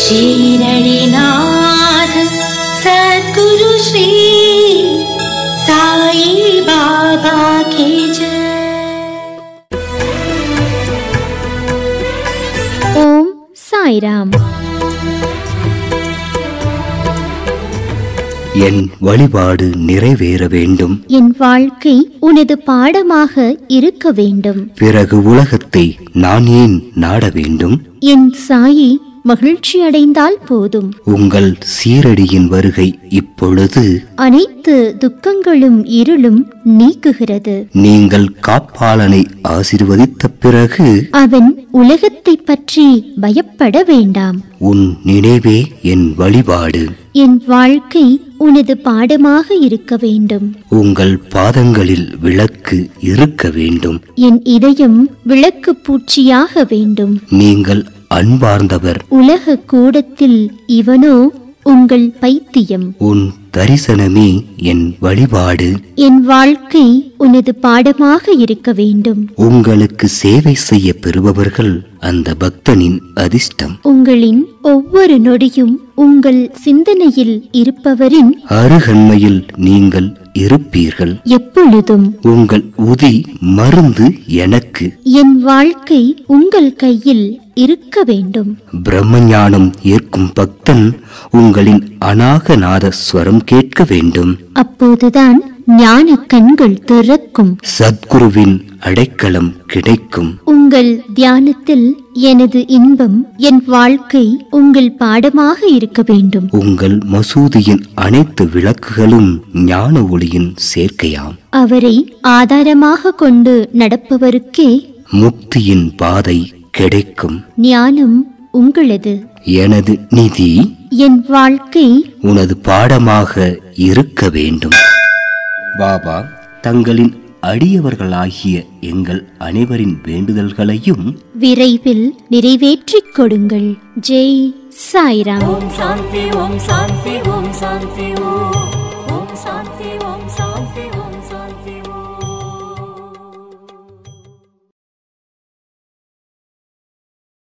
ஷீரடிநாத சத்குரு ஸ்ரீ சாயி பாபா கே ஜெய் ஓம் சாய்ராம் என் வழிபாடு நிறைவேற வேண்டும் என் வாழ்க்கை உனது பாடமாக இருக்க வேண்டும் பிறகு உலகத்தை நான் ஏன் நாட வேண்டும் என் சாயி மகிழ்ச்சி அடைந்தால் போதும் உங்கள் சீரடியின் வருகை இப்பொழுது அனைத்து துக்கங்களும் இருளும் நீக்குகிறது நீங்கள் காப்பாளனை ஆசிர்வதித்த பிறகு அவன் உலகத்தை பற்றி பயப்பட வேண்டாம் உன் நினைவே என் வழிபாடு என் வாழ்க்கை உனது பாடமாக இருக்க வேண்டும் உங்கள் பாதங்களில் விளக்கு இருக்க வேண்டும் என் இதயம் விளக்கு பூச்சியாக வேண்டும் நீங்கள் அன்பார்ந்தவர் உலக கூடத்தில் இவனோ உங்கள் பைத்தியம் உன் தரிசனமே என் வழிபாடு என் வாழ்க்கை உனது பாடமாக இருக்க வேண்டும் உங்களுக்கு சேவை செய்ய பெறுபவர்கள் அந்த பக்தனின் அதிர்ஷ்டம் உங்களின் ஒவ்வொரு நொடியும் உங்கள் சிந்தனையில் இருப்பவரின் அருகண்மையில் நீங்கள் இருப்பீர்கள் எப்பொழுதும் உங்கள் உதி மருந்து எனக்கு என் வாழ்க்கை உங்கள் கையில் இருக்க வேண்டும் பிரம்மஞானம் ஏற்கும் பக்தன் உங்களின் அநாகநாத ஸ்வரம் கேட்க வேண்டும் அப்போதுதான் ஞான கண்கள் திறக்கும் சத்குருவின் அடைக்கலம் கிடைக்கும் உங்கள் தியானத்தில் எனது இன்பம் என் வாழ்க்கை உங்கள் பாடமாக இருக்க வேண்டும் உங்கள் மசூதியின் அனைத்து விளக்குகளும் ஞான ஒளியின் சேர்க்கையாம் அவரை ஆதாரமாக கொண்டு நடப்பவருக்கே முக்தியின் பாதை கிடைக்கும் ஞானம் உங்களது எனது நிதி என் வாழ்க்கை உனது பாடமாக இருக்க வேண்டும் பாபா தங்களின் அடியவர்களாகிய எங்கள் அனைவரின் வேண்டுதல்களையும் விரைவில் நிறைவேற்றிக் கொடுங்கள் ஜெய் சாய்ராம் ஓம் சாந்தி ஓம் சாந்தி ஓம் சாந்தி ஓம்